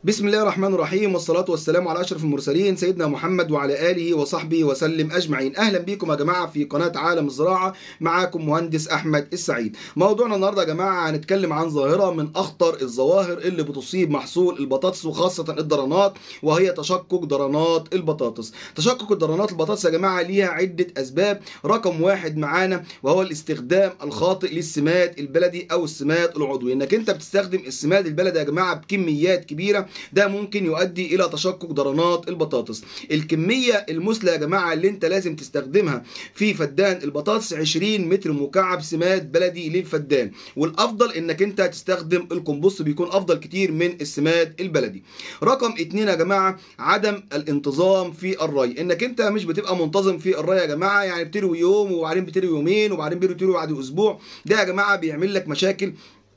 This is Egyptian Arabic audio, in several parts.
بسم الله الرحمن الرحيم والصلاة والسلام على أشرف المرسلين سيدنا محمد وعلى آله وصحبه وسلم أجمعين أهلا بكم يا جماعة في قناة عالم الزراعة معاكم مهندس أحمد السعيد موضوعنا النهاردة يا جماعة هنتكلم عن ظاهرة من أخطر الظواهر اللي بتصيب محصول البطاطس وخاصة الدرانات وهي تشقق درانات البطاطس تشقق درانات البطاطس يا جماعة ليها عدة أسباب رقم واحد معانا وهو الاستخدام الخاطئ للسماد البلدي أو السماد العضوي إنك أنت بتستخدم السماد البلدي يا جماعة بكميات كبيرة ده ممكن يؤدي الى تشقق درانات البطاطس الكميه المثلى يا جماعه اللي انت لازم تستخدمها في فدان البطاطس 20 متر مكعب سماد بلدي للفدان والافضل انك انت تستخدم الكمبوست بيكون افضل كتير من السماد البلدي رقم اتنين يا جماعه عدم الانتظام في الري انك انت مش بتبقى منتظم في الري يا جماعه يعني بتروي يوم وبعدين بتروي يومين وبعدين بتروي بعد اسبوع ده يا جماعه بيعمل لك مشاكل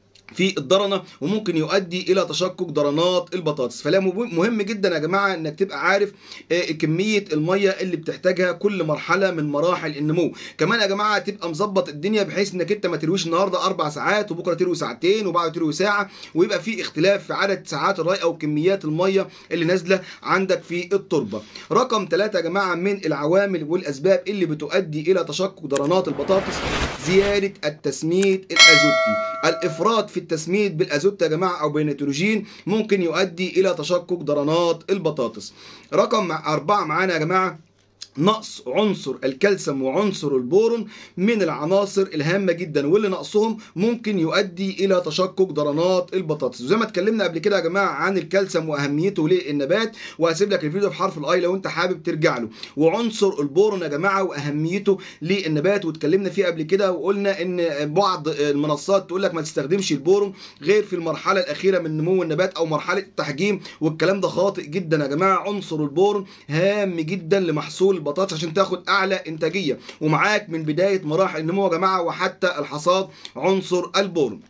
في الضرنه وممكن يؤدي الى تشقق ضرنات البطاطس فلا مهم جدا يا جماعه انك تبقى عارف كميه الميه اللي بتحتاجها كل مرحله من مراحل النمو كمان يا جماعه تبقى مظبط الدنيا بحيث انك انت ما ترويش النهارده اربع ساعات وبكره تروي ساعتين وبعد تروي ساعه ويبقى في اختلاف في عدد ساعات الري او كميات الميه اللي نازله عندك في التربه رقم ثلاثة يا جماعه من العوامل والاسباب اللي بتؤدي الى تشقق ضرنات البطاطس زياده التسميد الازوتي الافراط في التسميد بالازوت يا جماعه او بالنيتروجين ممكن يؤدي الى تشقق ضرنات البطاطس رقم أربعة معانا يا جماعه نقص عنصر الكالسيوم وعنصر البورون من العناصر الهامه جدا واللي نقصهم ممكن يؤدي الى تشقق ضرنات البطاطس وزي ما اتكلمنا قبل كده يا جماعه عن الكالسيوم واهميته للنبات وهسيب لك الفيديو في حرف الاي لو انت حابب ترجع له وعنصر البورون يا جماعه واهميته للنبات واتكلمنا فيه قبل كده وقلنا ان بعض المنصات تقول لك ما تستخدمش البورون غير في المرحله الاخيره من نمو النبات او مرحله التحجيم والكلام ده خاطئ جدا يا جماعه عنصر البورون هام جدا لمحصول البطاطس عشان تاخد اعلى انتاجيه ومعاك من بدايه مراحل النمو يا جماعه وحتى الحصاد عنصر البورون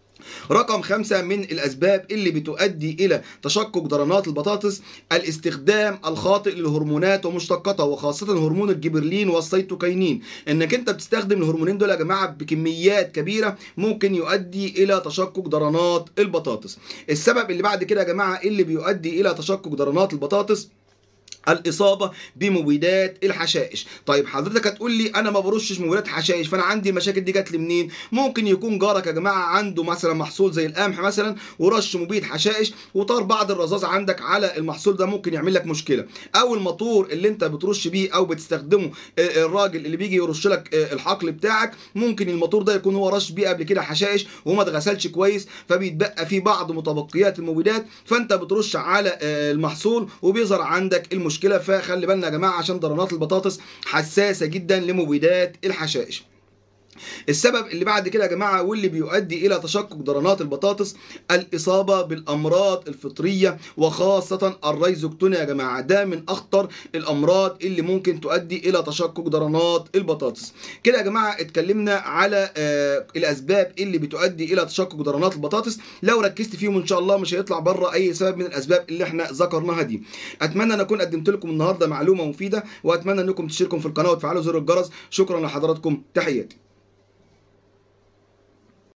رقم خمسة من الأسباب اللي بتؤدي إلى تشقق ضرنات البطاطس الاستخدام الخاطئ للهرمونات ومشتقاتها وخاصة هرمون الجبرلين والسيتوكاينين إنك أنت بتستخدم الهرمونين دول يا جماعة بكميات كبيرة ممكن يؤدي إلى تشقق ضرنات البطاطس السبب اللي بعد كده يا جماعة اللي بيؤدي إلى تشقق ضرنات البطاطس الاصابه بمبيدات الحشائش طيب حضرتك هتقول لي انا ما برشش مبيدات حشائش فانا عندي المشاكل دي جات لي منين ممكن يكون جارك يا جماعه عنده مثلا محصول زي القمح مثلا ورش مبيد حشائش وطار بعض الرذاذ عندك على المحصول ده ممكن يعمل لك مشكله او الموتور اللي انت بترش بيه او بتستخدمه الراجل اللي بيجي يرش لك الحقل بتاعك ممكن الموتور ده يكون هو رش بيه قبل كده حشائش وما اتغسلش كويس فبيتبقى فيه بعض متبقيات المبيدات فانت بترش على المحصول وبيظهر عندك المشكله مشكله فخلي بالنا يا جماعه عشان ضرنات البطاطس حساسه جدا لمبيدات الحشائش السبب اللي بعد كده يا جماعه واللي بيؤدي الى تشقق ضرنات البطاطس الاصابه بالامراض الفطريه وخاصه الريزوكتونيا يا جماعه ده من اخطر الامراض اللي ممكن تؤدي الى تشقق ضرنات البطاطس كده يا جماعه اتكلمنا على آه الاسباب اللي بتؤدي الى تشقق ضرنات البطاطس لو ركزت فيهم ان شاء الله مش هيطلع بره اي سبب من الاسباب اللي احنا ذكرناها دي اتمنى ان اكون قدمت لكم النهارده معلومه مفيده واتمنى انكم تشتركوا في القناه وتفعلوا زر الجرس شكرا لحضراتكم تحياتي